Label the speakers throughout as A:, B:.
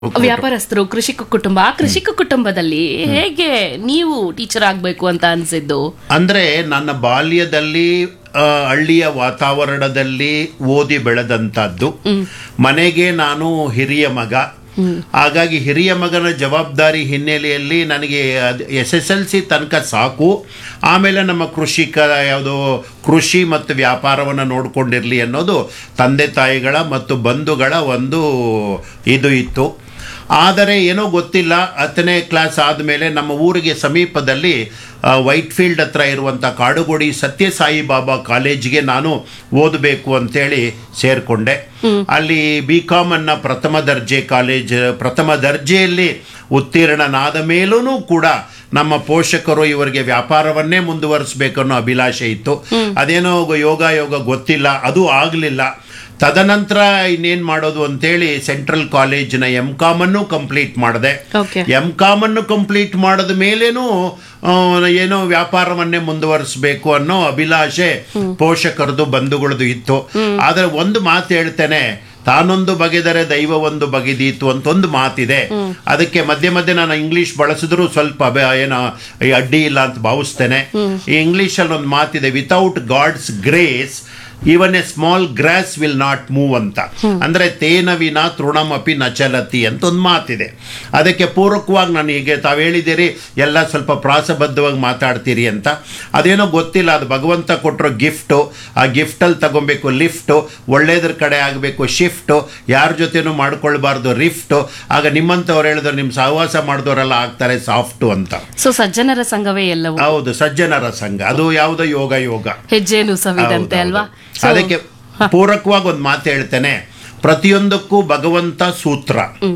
A: ವ್ಯಾಪಾರಸ್ಥರು ಕೃಷಿಕ ಕುಟುಂಬ ಆ ಕೃಷಿಕ ಕುಟುಂಬದಲ್ಲಿ ಹೇಗೆ ನೀವು ಟೀಚರ್ ಆಗ್ಬೇಕು ಅಂತ ಅನ್ಸಿದ್ದು
B: ಅಂದ್ರೆ ನನ್ನ ಬಾಲ್ಯದಲ್ಲಿ ಆ, ಹಳ್ಳಿಯ ವಾತಾವರಣದಲ್ಲಿ ಓದಿ ಬೆಳೆದಂತದ್ದು ಮನೆಗೆ ನಾನು ಹಿರಿಯ ಮಗ ಹಾಗಾಗಿ ಹಿರಿಯ ಮಗನ ಜವಾಬ್ದಾರಿ ಹಿನ್ನೆಲೆಯಲ್ಲಿ ನನಗೆ ಎಸ್ ಎಸ್ ಎಲ್ ಸಿ ತನಕ ಸಾಕು ಆಮೇಲೆ ನಮ್ಮ ಕೃಷಿಕ ಯಾವುದೋ ಕೃಷಿ ಮತ್ತು ವ್ಯಾಪಾರವನ್ನು ನೋಡ್ಕೊಂಡಿರಲಿ ಅನ್ನೋದು ತಂದೆ ತಾಯಿಗಳ ಮತ್ತು ಬಂಧುಗಳ ಒಂದು ಇದು ಇತ್ತು ಆದರೆ ಏನೋ ಗೊತ್ತಿಲ್ಲ ಹತ್ತನೇ ಕ್ಲಾಸ್ ಆದಮೇಲೆ ನಮ್ಮ ಊರಿಗೆ ಸಮೀಪದಲ್ಲಿ ಆ, ವೈಟ್ ಫೀಲ್ಡ್ ಹತ್ರ ಇರುವಂಥ ಕಾಡುಗೋಡಿ ಸತ್ಯಸಾಯಿ ಬಾಬಾ ಕಾಲೇಜಿಗೆ ನಾನು ಓದಬೇಕು ಅಂತೇಳಿ ಸೇರಿಕೊಂಡೆ ಅಲ್ಲಿ ಬಿ ಕಾಮನ್ನು ಪ್ರಥಮ ದರ್ಜೆ ಕಾಲೇಜ್ ಪ್ರಥಮ ದರ್ಜೆಯಲ್ಲಿ ಉತ್ತೀರ್ಣನಾದ ಮೇಲೂ ಕೂಡ ನಮ್ಮ ಪೋಷಕರು ಇವರಿಗೆ ವ್ಯಾಪಾರವನ್ನೇ ಮುಂದುವರಿಸಬೇಕು ಅನ್ನೋ ಅಭಿಲಾಷೆ ಇತ್ತು ಅದೇನೋ ಯೋಗ ಯೋಗ ಗೊತ್ತಿಲ್ಲ ಅದು ಆಗಲಿಲ್ಲ ತದನಂತರ ಇನ್ನೇನು ಮಾಡೋದು ಅಂತೇಳಿ ಸೆಂಟ್ರಲ್ ಕಾಲೇಜಿನ ಎಂ ಕಾಮನ್ನು ಕಂಪ್ಲೀಟ್ ಮಾಡಿದೆ
A: ಓಕೆ
B: ಎಂ ಕಾಮನ್ನು ಕಂಪ್ಲೀಟ್ ಮಾಡಿದ ಮೇಲೇನು ಆ, ಏನೋ ವ್ಯಾಪಾರವನ್ನೇ ಮುಂದುವರಿಸಬೇಕು ಅನ್ನೋ ಅಭಿಲಾಷೆ ಪೋಷಕರದು ಬಂಧುಗಳದು ಇತ್ತು ಆದರೆ ಒಂದು ಮಾತು ಹೇಳ್ತೇನೆ ತಾನೊಂದು ಬಗೆದರೆ ದೈವ ಒಂದು ಬಗೆದೀತು ಅಂತ ಒಂದು ಮಾತಿದೆ ಅದಕ್ಕೆ ಮಧ್ಯೆ ಮಧ್ಯೆ ನಾನು ಇಂಗ್ಲಿಷ್ ಬಳಸಿದ್ರು ಸ್ವಲ್ಪ ಬೆ- ಏನೋ ಈ ಅಡ್ಡಿ ಇಲ್ಲ ಅಂತ ಭಾವಿಸ್ತೇನೆ ಈ ಇಂಗ್ಲಿಷಲ್ಲಿ ಒಂದು ಮಾತಿದೆ without God's grace even a small grass will not move ಅಂತ ಅಂದ್ರೆ ತೇನ ವಿನ ತೃಣಮಪಿ ನಚಲತಿ ಅಂತ ಒಂದು ಮಾತಿದೆ ಅದಕ್ಕೆ ಪೂರಕವಾಗಿ ನಾನು ಹೀಗೆ ತಾವು ಹೇಳಿದ್ದೀರಿ ಎಲ್ಲ ಸ್ವಲ್ಪ ಪ್ರಾಸಬದ್ಧವಾಗಿ ಮಾತಾಡ್ತೀರಿ ಅಂತ ಅದೇನೋ ಗೊತ್ತಿಲ್ಲ ಅದು ಭಗವಂತ ಕೊಟ್ಟರೋ ಗಿಫ್ಟು ಆ ಗಿಫ್ಟಲ್ಲಿ ತಗೊಬೇಕು ಲಿಫ್ಟು ಒಳ್ಳೇದ್ರ ಕಡೆ ಆಗಬೇಕು ಶಿಫ್ಟು ಯಾರ ಜೊತೆನೂ ಮಾಡ್ಕೊಳ್ಬಾರ್ದು ರಿಫ್ಟು ಆಗ ನಿಮ್ಮಂಥವ್ರು ಹೇಳಿದ್ರು ನಿಮ್ಮ ಸಹವಾಸ ಮಾಡಿದವರೆಲ್ಲ ಆಗ್ತಾರೆ ಸಾಫ್ಟು ಅಂತ
A: ಸೊ ಸಜ್ಜನರ ಸಂಘವೇ ಎಲ್ಲವೂ
B: ಹೌದು ಸಜ್ಜನರ ಸಂಘ ಅದು ಯಾವುದೋ ಯೋಗ ಯೋಗ
A: ಹೆಜ್ಜೆನು ಸವಿದಂತೆ
B: ಹೌದು,
A: ಅಲ್ವಾ
B: ಹೌದು.
A: So,
B: ಅದಕ್ಕೆ ಪೂರಕವಾಗಿ ಒಂದು ಮಾತು ಹೇಳ್ತೇನೆ ಪ್ರತಿಯೊಂದಕ್ಕೂ ಭಗವಂತ ಸೂತ್ರ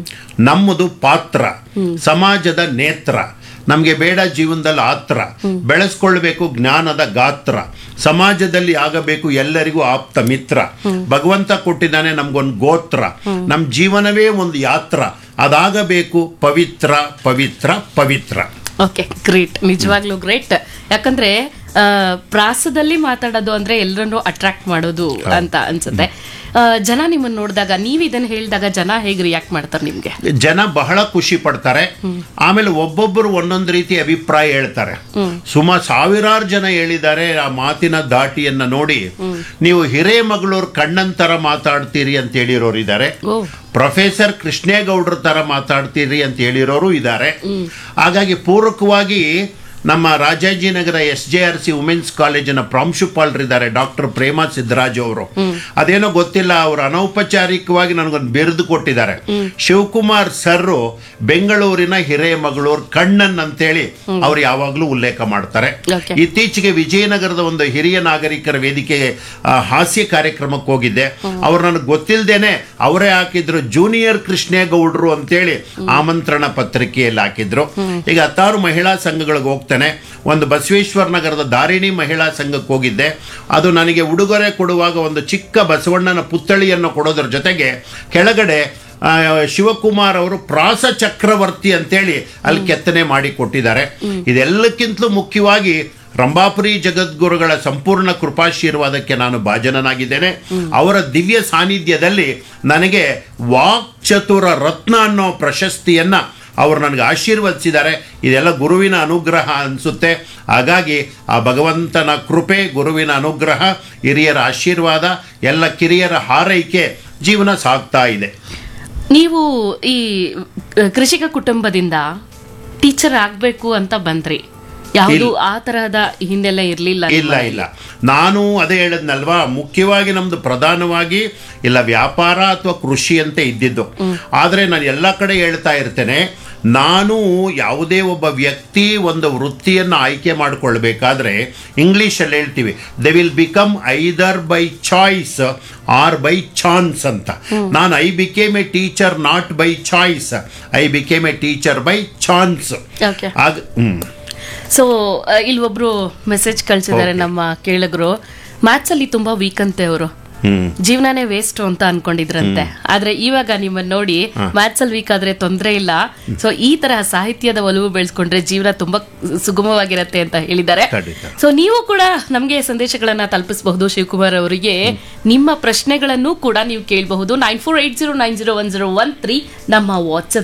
B: ನಮ್ಮದು ಪಾತ್ರ ಸಮಾಜದ ನೇತ್ರ ನಮಗೆ ಬೇಡ ಜೀವನದಲ್ಲಿ ಆತ್ರ ಬೆಳೆಸ್ಕೊಳ್ಬೇಕು ಜ್ಞಾನದ ಗಾತ್ರ ಸಮಾಜದಲ್ಲಿ ಆಗಬೇಕು ಎಲ್ಲರಿಗೂ ಆಪ್ತ ಮಿತ್ರ ಭಗವಂತ ಕೊಟ್ಟಿದ್ದಾನೆ ನಮ್ಗೊಂದು ಗೋತ್ರ ನಮ್ಮ ಜೀವನವೇ ಒಂದು ಯಾತ್ರ ಅದಾಗಬೇಕು ಪವಿತ್ರ ಪವಿತ್ರ ಪವಿತ್ರ
A: ಓಕೆ ಗ್ರೇಟ್ ನಿಜವಾಗ್ಲೂ ಗ್ರೇಟ್ ಯಾಕಂದ್ರೆ ಆ, ಪ್ರಾಸದಲ್ಲಿ ಮಾತಾಡೋದು ಅಂದ್ರೆ ಎಲ್ಲರನ್ನು ಅಟ್ರಾಕ್ಟ್ ಮಾಡೋದು ಅಂತ ಅನ್ಸುತ್ತೆ ಆ, ಜನ ನಿಮ್ಮನ್ನ ನೋಡಿದಾಗ ನೀವ್ ಇದನ್ನ ಹೇಳಿದಾಗ ಜನ ಹೇಗೆ ರಿಯಾಕ್ಟ್ ಮಾಡ್ತಾರೆ ನಿಮ್ಗೆ
B: ಜನ ಬಹಳ ಖುಷಿ ಪಡ್ತಾರೆ ಆಮೇಲೆ ಒಬ್ಬೊಬ್ಬರು ಒಂದೊಂದು ರೀತಿ ಅಭಿಪ್ರಾಯ ಹೇಳ್ತಾರೆ ಸುಮಾರು ಸಾವಿರಾರು ಜನ ಹೇಳಿದ್ದಾರೆ ಆ ಮಾತಿನ ದಾಟಿಯನ್ನ ನೋಡಿ ನೀವು ಹಿರೇಮಗಳೂರು ಕಣ್ಣಂತರ ಮಾತಾಡ್ತೀರಿ ಅಂತ ಹೇಳಿರೋರು ಇದ್ದಾರೆ
A: ಓ
B: ಪ್ರೊಫೆಸರ್ ಕೃಷ್ಣೇಗೌಡ್ರ ತರ ಮಾತಾಡ್ತೀರಿ ಅಂತ ಹೇಳಿರೋರು ಇದ್ದಾರೆ ಹಾಗಾಗಿ ಪೂರಕವಾಗಿ ನಮ್ಮ Rajajinagar S J R C women's ಕಾಲೇಜಿನ ಪ್ರಾಂಶುಪಾಲರಿದ್ದಾರೆ ಡಾಕ್ಟರ್ ಪ್ರೇಮಾ ಸಿದ್ದರಾಜು ಅವರು ಅದೇನೋ ಗೊತ್ತಿಲ್ಲ ಅವರು ಅನೌಪಚಾರಿಕವಾಗಿ ನನಗೊಂದು ಬಿರುದು ಕೊಟ್ಟಿದ್ದಾರೆ ಶಿವಕುಮಾರ್ ಸರ್ರು ಬೆಂಗಳೂರಿನ ಹಿರೇಮಗಳೂರು ಕಣ್ಣನ್ ಅಂತೇಳಿ ಅವ್ರು ಯಾವಾಗಲೂ ಉಲ್ಲೇಖ ಮಾಡ್ತಾರೆ
A: Okay.
B: ಇತ್ತೀಚೆಗೆ ವಿಜಯನಗರದ ಒಂದು ಹಿರಿಯ ನಾಗರಿಕರ ವೇದಿಕೆಗೆ ಆ, ಹಾಸ್ಯ ಕಾರ್ಯಕ್ರಮಕ್ಕೆ ಹೋಗಿದ್ದೆ ಅವ್ರು ನನಗೆ ಗೊತ್ತಿಲ್ಲದೇನೆ ಅವರೇ ಹಾಕಿದ್ರು ಜೂನಿಯರ್ ಕೃಷ್ಣೇಗೌಡರು ಅಂತೇಳಿ ಆಮಂತ್ರಣ ಪತ್ರಿಕೆಯಲ್ಲಿ ಹಾಕಿದ್ರು ಈಗ ಹತ್ತಾರು ಮಹಿಳಾ ಸಂಘಗಳಿಗೆ ಹೋಗ್ತೇನೆ ಒಂದು ಬಸವೇಶ್ವರ ನಗರದ ದಾರಿಣಿ ಮಹಿಳಾ ಸಂಘಕ್ಕೆ ಹೋಗಿದ್ದೆ ಅದು ನನಗೆ ಉಡುಗೊರೆ ಕೊಡುವಾಗ ಒಂದು ಚಿಕ್ಕ ಬಸವಣ್ಣನ ಪುತ್ಥಳಿಯನ್ನು ಕೊಡೋದ್ರ ಜೊತೆಗೆ ಕೆಳಗಡೆ ಆ, ಶಿವಕುಮಾರ್ ಅವರು ಪ್ರಾಸ ಚಕ್ರವರ್ತಿ ಅಂತೇಳಿ ಅಲ್ಲಿ ಕೆತ್ತನೆ ಮಾಡಿ ಕೊಟ್ಟಿದ್ದಾರೆ ಇದೆಲ್ಲಕ್ಕಿಂತಲೂ ಮುಖ್ಯವಾಗಿ ರಂಭಾಪುರಿ ಜಗದ್ಗುರುಗಳ ಸಂಪೂರ್ಣ ಕೃಪಾಶೀರ್ವಾದಕ್ಕೆ ನಾನು ಭಾಜನನಾಗಿದ್ದೇನೆ ಅವರ ದಿವ್ಯ ಸಾನ್ನಿಧ್ಯದಲ್ಲಿ ನನಗೆ ವಾಕ್ ಚತುರ ರತ್ನ ಅನ್ನೋ ಪ್ರಶಸ್ತಿಯನ್ನ ಅವರು ನನಗೆ ಆಶೀರ್ವದಿಸಿದ್ದಾರೆ ಇದೆಲ್ಲ ಗುರುವಿನ ಅನುಗ್ರಹ ಅನಿಸುತ್ತೆ ಹಾಗಾಗಿ ಆ ಭಗವಂತನ ಕೃಪೆ ಗುರುವಿನ ಅನುಗ್ರಹ ಹಿರಿಯರ ಆಶೀರ್ವಾದ ಎಲ್ಲ ಕಿರಿಯರ ಹಾರೈಕೆ ಜೀವನ ಸಾಗ್ತಾ ಇದೆ
A: ನೀವು ಈ ಕೃಷಿಕ ಕುಟುಂಬದಿಂದ ಟೀಚರ್ ಆಗ್ಬೇಕು ಅಂತ ಬಂದ್ರಿ ಯಾವುದು ಆ ತರಹದ ಹಿಂದೆಲ್ಲ ಇರ್ಲಿಲ್ಲ
B: ಇಲ್ಲ ಇಲ್ಲ ನಾನು ಅದೇ ಹೇಳದ್ನಲ್ವಾ ಮುಖ್ಯವಾಗಿ ನಮ್ದು ಪ್ರಧಾನವಾಗಿ ಇಲ್ಲ ವ್ಯಾಪಾರ ಅಥವಾ ಕೃಷಿ ಅಂತ ಇದ್ದಿದ್ದು ಆದರೆ ನಾನು ಎಲ್ಲ ಕಡೆ ಹೇಳ್ತಾ ಇರ್ತೇನೆ ನಾನು ಯಾವುದೇ ಒಬ್ಬ ವ್ಯಕ್ತಿ ಒಂದು ವೃತ್ತಿಯನ್ನು ಆಯ್ಕೆ ಮಾಡಿಕೊಳ್ಬೇಕಾದ್ರೆ ಇಂಗ್ಲೀಷಲ್ಲಿ ಹೇಳ್ತೀವಿ they will become either by choice or by chance ಅಂತ ನಾನು I became a teacher not by choice I became a teacher by chance
A: okay
B: ಆಗ ಹ್ಮ್
A: ಸೊ ಇಲ್ಲಿ ಒಬ್ರು ಮೆಸೇಜ್ ಕಳ್ಸಿದ್ದಾರೆ ನಮ್ಮ ಕೇಳಿದ್ರು ಮ್ಯಾಥ್ಸ್ ಅಲ್ಲಿ ತುಂಬಾ ವೀಕ್ ಅಂತೆ ಅವರು
B: ಹ್ಮ್
A: ಜೀವನನೇ ವೇಸ್ಟ್ ಅಂತ ಅನ್ಕೊಂಡಿದ್ರಂತೆ ಆದ್ರೆ ಇವಾಗ ನಿಮ್ಮನ್ನ ನೋಡಿ ಮ್ಯಾಥ್ಸ್ ಅಲ್ಲಿ ವೀಕ್ ಆದ್ರೆ ತೊಂದ್ರೆ ಇಲ್ಲ ಸೊ ಈ ತರಹ ಸಾಹಿತ್ಯದ ಒಲವು ಬೆಳೆಸ್ಕೊಂಡ್ರೆ ಜೀವನ ತುಂಬಾ ಸುಗಮವಾಗಿರತ್ತೆ ಅಂತ ಹೇಳಿದ್ದಾರೆ
B: ಖಂಡಿತ.
A: ಸೊ ನೀವು ಕೂಡ ನಮಗೆ ಸಂದೇಶಗಳನ್ನ ತಲುಪಿಸಬಹುದು ಶಿವಕುಮಾರ್ ಅವರಿಗೆ ನಿಮ್ಮ ಪ್ರಶ್ನೆಗಳನ್ನು ಕೂಡ ನೀವು ಕೇಳಬಹುದು nine four eight zero nine zero one zero one three ನಮ್ಮ ವಾಟ್ಸ್ಆಪ್